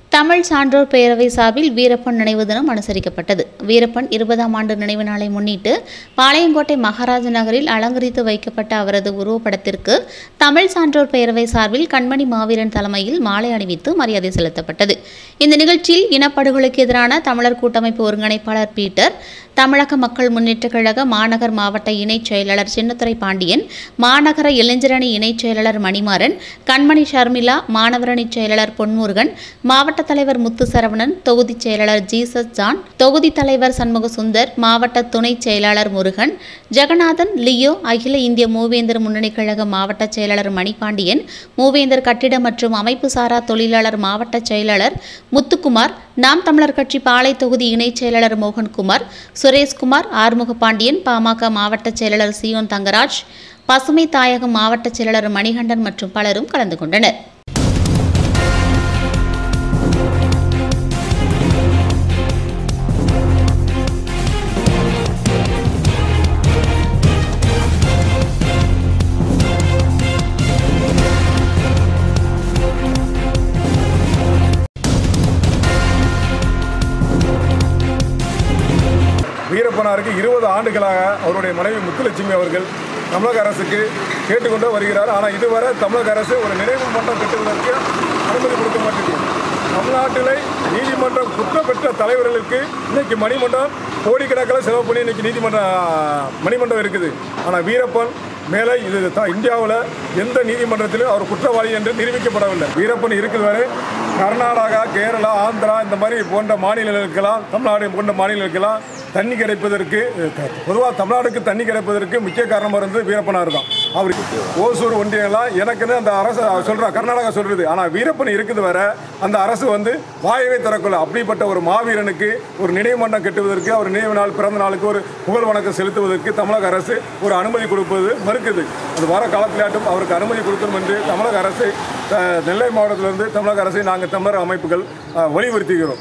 தமிழ் சான்றோர் பேரவை சார்பில் வீரப்பன் நினைவு தினம் அனுசரிக்கப்பட்டது வீரப்பன் இருபதாம் ஆண்டு நினைவு நாளை முன்னிட்டு பாளையங்கோட்டை மகாராஜ நகரில் அலங்கரித்து வைக்கப்பட்ட அவரது உருவப்படத்திற்கு தமிழ் சான்றோர் பேரவை சார்பில் கண்மணி மாவீரன் தலைமையில் மாலை அணிவித்து மரியாதை செலுத்தப்பட்டது இந்த நிகழ்ச்சியில் இனப்படுகொலைக்கு எதிரான தமிழர் கூட்டமைப்பு ஒருங்கிணைப்பாளர் பீட்டர் தமிழக மக்கள் முன்னேற்றக் கழக மாநகர் மாவட்ட இணைச் செயலாளர் சின்னத்துரை பாண்டியன் மாநகர இளைஞரணி இணைச் செயலாளர் மணிமாறன் கண்மணி ஷர்மிளா மாணவரணி செயலாளர் பொன்முருகன் மாவட்ட தலைவர் முத்து சரவணன் தொகுதி செயலாளர் ஜீசஸ் ஜான் தொகுதி தலைவர் சண்முக சுந்தர் மாவட்ட துணை செயலாளர் முருகன் ஜெகநாதன் லியோ அகில இந்திய மூவேந்தர் முன்னணி கழக மாவட்ட செயலாளர் மணிபாண்டியன் மூவேந்தர் கட்டிட மற்றும் அமைப்பு சாரா தொழிலாளர் மாவட்ட செயலாளர் முத்துக்குமார் நாம் தமிழர் கட்சி பாளை தொகுதி இணைச் செயலாளர் மோகன்குமார் சுரேஷ்குமார் ஆறுமுக பாண்டியன் பாமக மாவட்ட செயலாளர் சியோன் தங்கராஜ் பசுமை தாயகம் மாவட்ட செயலாளர் மணிகண்டன் மற்றும் பலரும் கலந்து கொண்டனர் வீரப்பனாருக்கு இருபது ஆண்டுகளாக அவருடைய மனைவி முத்துலட்சுமி அவர்கள் தமிழக அரசுக்கு கேட்டுக்கொண்டு வருகிறார் ஆனால் இதுவரை தமிழக அரசு ஒரு நினைவு மன்றம் கட்டுவதற்கு அனுமதி கொடுக்க மாட்டேங்குது தமிழ்நாட்டில் நீதிமன்றம் குற்றம் பெற்ற தலைவர்களுக்கு இன்னைக்கு மணிமன்றம் கோடிக்கணக்கில் செலவு பண்ணி இன்னைக்கு நீதிமன்றம் மணிமன்றம் இருக்குது ஆனால் வீரப்பன் மேலே இது த இந்தியாவில் எந்த நீதிமன்றத்திலும் அவர் குற்றவாளி என்று நிரூபிக்கப்படவில்லை வீரப்பன் இருக்குது வரை கர்நாடகா கேரளா ஆந்திரா இந்த மாதிரி போன்ற மாநிலங்களுக்கெல்லாம் தமிழ்நாடு போன்ற மாநிலங்களுக்கெல்லாம் தண்ணி கிடைப்பதற்கு பொதுவாக தமிழ்நாடுக்கு தண்ணி கிடைப்பதற்கு முக்கிய காரணமாக இருந்தது வீரப்பனார் தான் அவர் ஓசூர் ஒன்றியெல்லாம் எனக்குன்னு அந்த அரசு சொல்கிறா கர்நாடகா சொல்கிறது ஆனால் வீரப்பன் இருக்குது வர அந்த அரசு வந்து வாயவே திறக்கல அப்படிப்பட்ட ஒரு மாவீரனுக்கு ஒரு நினைவு மன்றம் கட்டுவதற்கு அவர் நினைவு நாள் பிறந்த நாளுக்கு ஒரு புகழ் வணக்கம் செலுத்துவதற்கு தமிழக அரசு ஒரு அனுமதி கொடுப்பது மறுக்குது அது வர காலத்திலாட்டும் அவருக்கு அனுமதி கொடுக்கணும் என்று தமிழக அரசு அஹ், நெல்லை மாவட்டத்திலிருந்து தமிழக அரசை நாங்கள் தமிழர் அமைப்புகள் அஹ், வலியுறுத்துகிறோம்